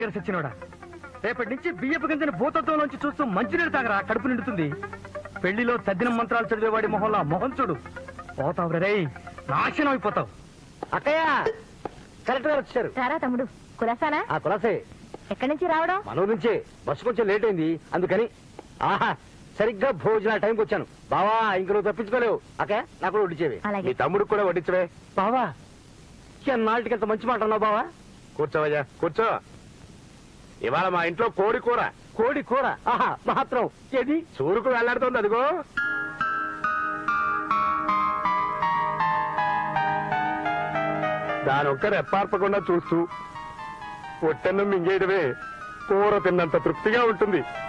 సచ్చినోడా రేపటి నుంచి బియ్యపు గింజని భూతత్వంలోంచి చూస్తూ మంచినీళ్ళు తాగరా కడుపు నిండుతుంది పెళ్లిలో తద్దిన మంత్రాలు చదివేవాడి మొహంలో మొహం చూడు పోతావు రే నాశనం అయిపోతావు అక్కయ్య కరెక్ట్ గా వచ్చారు రారా తమ్ముడు కులాసానా ఆ కులాసే ఎక్కడి నుంచి రావడం మన ఊరు నుంచే బస్సు కొంచెం లేట్ అయింది అందుకని ఆహా సరిగ్గా భోజన టైంకి వచ్చాను బావా ఇంక నువ్వు తప్పించుకోలేవు అక్కయ్య నాకు కూడా వడ్డించేవి అలాగే మీ తమ్ముడు కూడా వడ్డించవే బావా ఎన్నాళ్ళకి ఎంత మంచి మాట అన్నావు బావా కూర్చోవయ్యా కూర్చో ఇవాళ మా ఇంట్లో కోడి కూర కోడి కూర ఆహా మాత్రం ఏది చూరుకు వెళ్లాడుతోంది అదిగో దానొక్క రెప్పార్పకుండా చూస్తూ పొట్టెన్ను మింగేయడమే కూర తిన్నంత తృప్తిగా ఉంటుంది